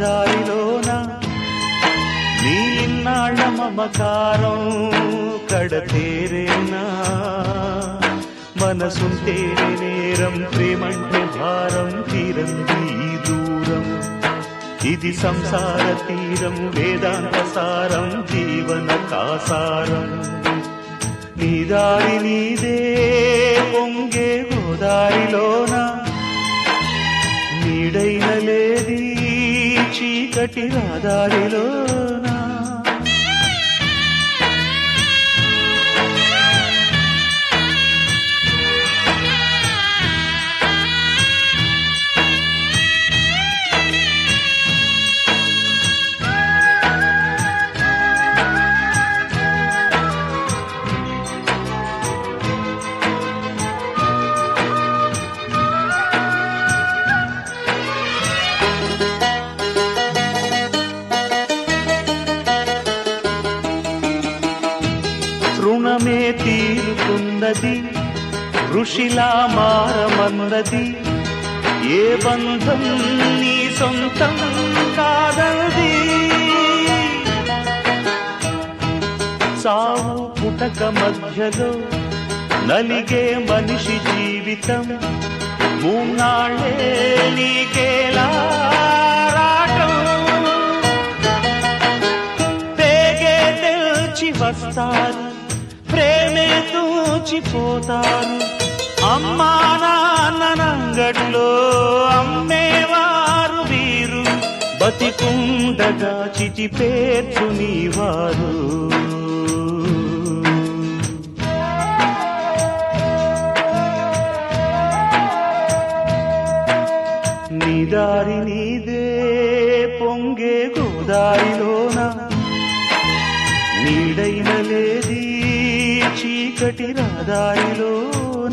రహదారిలోన నీ ఇన్నాళ్ళ మమకారం కడతేరేనా మనసుంటే నేరం ప్రేమంటే భారం తీరంది ఈ దూరం ఇది సంసార తీరం వేదాంత సారం జీవన కాసారం నీ దారి నీదే పొంగే గోదారిలోన నీడైన లేది చీకటి రాదారిలోనా రుణమే తీరుతున్నది ఋషిలా మారమన్నది ఏ బంధం నీ సొంతం కాదది సావు పుటక మధ్యలో నలిగే మనిషి జీవితం మూన్నాళ్ళే నీకేలా రాటం పేగే తెల్చి వస్తారు ప్రేమే తూచిపోతారు అమ్మా నాన్ననంగట్లో అమ్మేవారు వీరు బతికుండగా చిటి పేర్చు నీవారు నీ దారి నీదే పొంగే గోదారిలోన నీడైన లేది చీకటి రాదారిలోన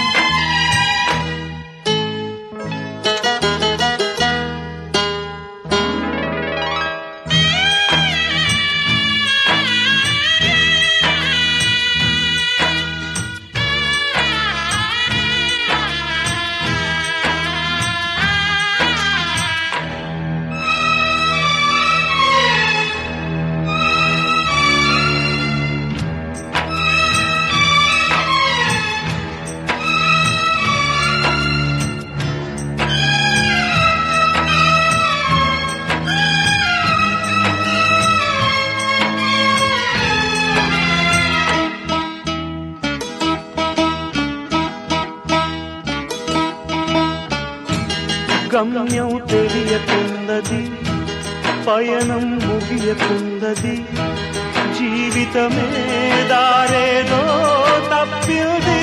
గమ్యం తెలియకున్నది పయనం ముగియకున్నది జీవితమే దారేదో తప్పింది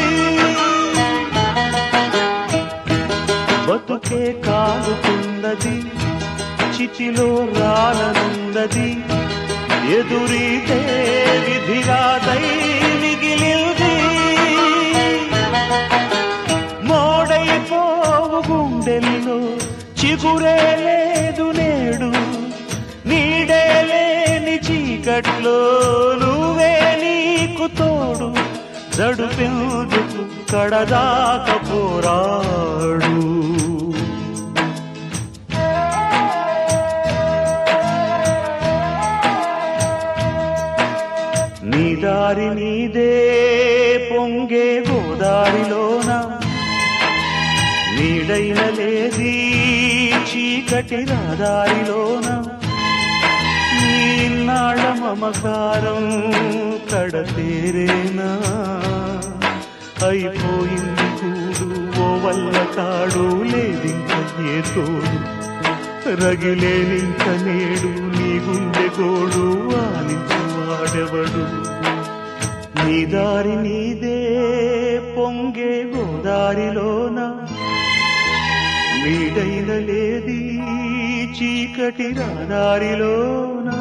బతుకే కాలుతున్నది చితిలో రాలనున్నది ఎదురీతే విధిగా దై మిగిలింది మోడైపోవు గుండెల్లో చిగురే లేదు నేడు నీడే లేని చీకట్లో నువ్వే నీకు తోడు జడుపెందుకు కడదాక పోరాడు నీ దారి నీదే పొంగే గోదారిలోన నీడైన లేది చీకటి రాదారిలోన నీనాళ్ళ మమకారం కడతేరేనా అయిపోయింది కూడు ఓ వల్ల కాడు లేదింక ఏ తోడు రగిలేనింక నేడు నీ గుండె గోడు ఆలించు వాడెవడు నీ దారి నీదే పొంగే గోదారిలోన నీడైన లేది చీకటి రాదారిలోనా